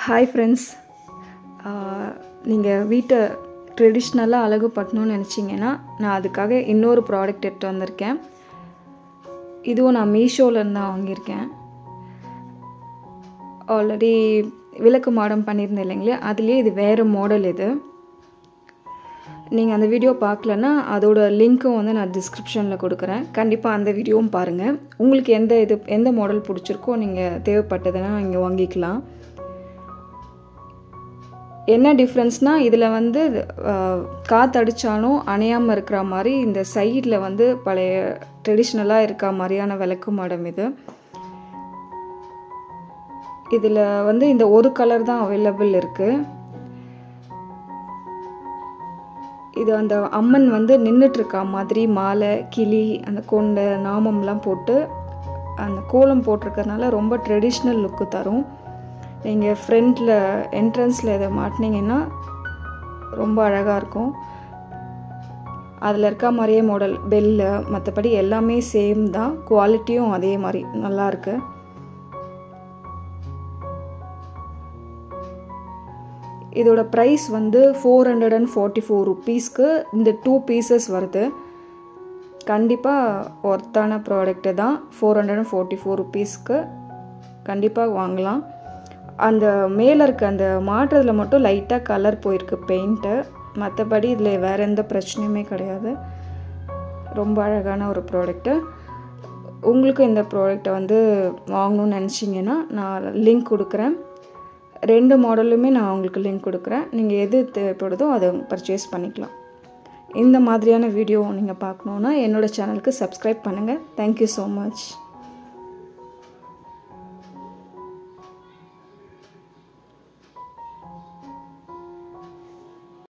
hi friends நீங்கள் வீட்டை ட்ரெடிஷ்னலாக அழகுபடுத்தணும்னு நினச்சிங்கன்னா நான் அதுக்காக இன்னொரு ப்ராடக்ட் எடுத்து வந்திருக்கேன் இதுவும் நான் மீஷோலேருந்து தான் வாங்கியிருக்கேன் ஆல்ரெடி விளக்கு மாடம் பண்ணியிருந்தேன் இல்லைங்களா அதுலேயே இது வேறு மாடல் இது நீங்கள் அந்த வீடியோ பார்க்கலன்னா அதோட லிங்க்கும் வந்து நான் டிஸ்கிரிப்ஷனில் கொடுக்குறேன் கண்டிப்பாக அந்த வீடியோவும் பாருங்கள் உங்களுக்கு எந்த இது எந்த மாடல் பிடிச்சிருக்கோ நீங்கள் தேவைப்பட்டதுன்னா நீங்கள் வாங்கிக்கலாம் என்ன டிஃப்ரென்ஸ்னால் இதில் வந்து காற்றடிச்சாலும் அணையாமல் இருக்கிற மாதிரி இந்த சைடில் வந்து பழைய ட்ரெடிஷ்னலாக இருக்க மாதிரியான விளக்கு மாடம் இது இதில் வந்து இந்த ஒரு கலர் தான் அவைலபிள் இருக்குது இது அந்த அம்மன் வந்து நின்றுட்டுருக்கா மாதிரி மாலை கிளி அந்த கொண்டை நாமம்லாம் போட்டு அந்த கோலம் போட்டிருக்கறனால ரொம்ப ட்ரெடிஷ்னல் லுக்கு தரும் நீங்கள் ஃப்ரண்ட்டில் என்ட்ரன்ஸில் இதை மாட்டினீங்கன்னா ரொம்ப அழகாக இருக்கும் அதில் இருக்க மாதிரியே மாடல் பெல்லு மற்றபடி எல்லாமே சேம் தான் குவாலிட்டியும் அதே மாதிரி நல்லாயிருக்கு இதோட ப்ரைஸ் வந்து four hundred and forty four ருப்பீஸ்க்கு இந்த டூ பீசஸ் வருது கண்டிப்பாக ஒர்த்தான ப்ராடக்ட்டு தான் four hundred and forty four ருப்பீஸ்க்கு கண்டிப்பாக வாங்கலாம் அந்த மேலே இருக்க அந்த மாட்டுறதுல மட்டும் லைட்டாக கலர் போயிருக்கு பெயிண்ட்டு மற்றபடி இதில் வேறு எந்த பிரச்சனையுமே கிடையாது ரொம்ப அழகான ஒரு ப்ராடக்ட்டு உங்களுக்கு இந்த ப்ராடக்டை வந்து வாங்கணும்னு நினச்சிங்கன்னா நான் லிங்க் கொடுக்குறேன் ரெண்டு மாடலுமே நான் உங்களுக்கு லிங்க் கொடுக்குறேன் நீங்கள் எது தேவைப்படுதோ அதை பர்ச்சேஸ் பண்ணிக்கலாம் இந்த மாதிரியான வீடியோ நீங்கள் பார்க்கணுன்னா என்னோடய சேனலுக்கு சப்ஸ்கிரைப் பண்ணுங்கள் தேங்க்யூ ஸோ மச்